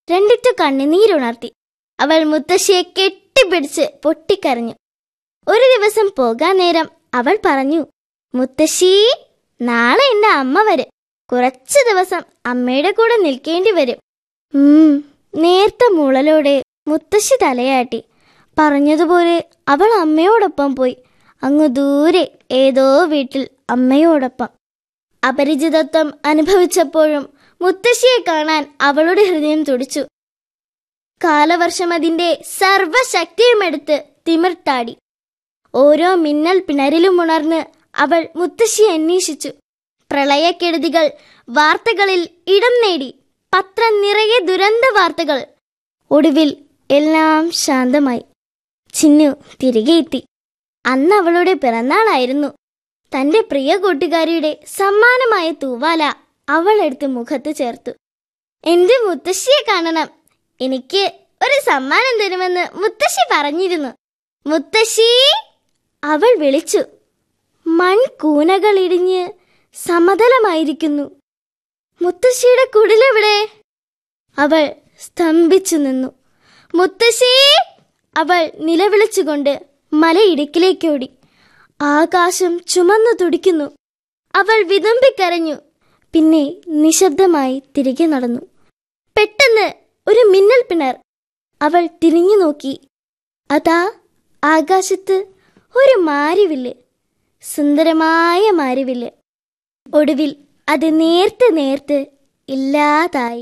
രണ്ടിറ്റു കണ്ണുനീരുണർത്തി അവൾ മുത്തശ്ശിയെ കെട്ടിപ്പിടിച്ച് പൊട്ടിക്കരഞ്ഞു ഒരു ദിവസം പോകാൻ നേരം അവൾ പറഞ്ഞു മുത്തശ്ശി നാളെ എന്റെ അമ്മ വരും കുറച്ചു ദിവസം അമ്മയുടെ കൂടെ നിൽക്കേണ്ടി വരും ഉം നേർത്ത മുളലോടെ മുത്തശ്ശി തലയാട്ടി പറഞ്ഞതുപോലെ അവൾ അമ്മയോടൊപ്പം പോയി അങ്ങു ദൂരെ ഏതോ വീട്ടിൽ അമ്മയോടൊപ്പം അപരിചിതത്വം അനുഭവിച്ചപ്പോഴും മുത്തശ്ശിയെ കാണാൻ അവളുടെ ഹൃദയം തുടിച്ചു കാലവർഷം അതിന്റെ സർവശക്തിയുമെടുത്ത് തിമിർത്താടി ഓരോ മിന്നൽ പിണരിലും ഉണർന്ന് അവൾ മുത്തശ്ശിയെ അന്വേഷിച്ചു പ്രളയക്കെടുതികൾ വാർത്തകളിൽ ഇടം നേടി പത്രം നിറയെ ദുരന്ത വാർത്തകൾ ഒടുവിൽ എല്ലാം ശാന്തമായി ചിന്നു തിരികെ എത്തി അന്ന് അവളുടെ പിറന്നാളായിരുന്നു തന്റെ പ്രിയ കൂട്ടുകാരിയുടെ സമ്മാനമായ തൂവാല അവൾ എടുത്ത് മുഖത്ത് ചേർത്തു എന്റെ മുത്തശ്ശിയെ കാണണം എനിക്ക് ഒരു സമ്മാനം തരുമെന്ന് മുത്തശ്ശി പറഞ്ഞിരുന്നു മുത്തശ്ശി അവൾ വിളിച്ചു മൺകൂനകൾ ഇടിഞ്ഞ് സമതലമായിരിക്കുന്നു മുത്തശ്ശിയുടെ കുടിലെവിടെ അവൾ സ്തംഭിച്ചു നിന്നു മുത്തശ്ശി അവൾ നിലവിളിച്ചുകൊണ്ട് മലയിടുക്കിലേക്കോടി ആകാശം ചുമന്നു തുടിക്കുന്നു അവൾ വിതുമ്പിക്കരഞ്ഞു പിന്നെ നിശബ്ദമായി തിരികെ നടന്നു പെട്ടെന്ന് ഒരു മിന്നൽ പിണർ അവൾ തിരിഞ്ഞു നോക്കി അതാ ആകാശത്ത് ഒരു മാരിവില്ല് സുന്ദരമായ മാരിവില്ല് ഒടുവിൽ അത് നേർത്ത് നേർത്ത് ഇല്ലാതായി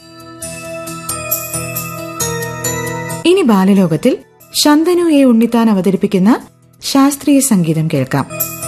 ഇനി ബാലലോകത്തിൽ ശന്തനു എ ഉണ്ണിത്താൻ അവതരിപ്പിക്കുന്ന ശാസ്ത്രീയ സംഗീതം കേൾക്കാം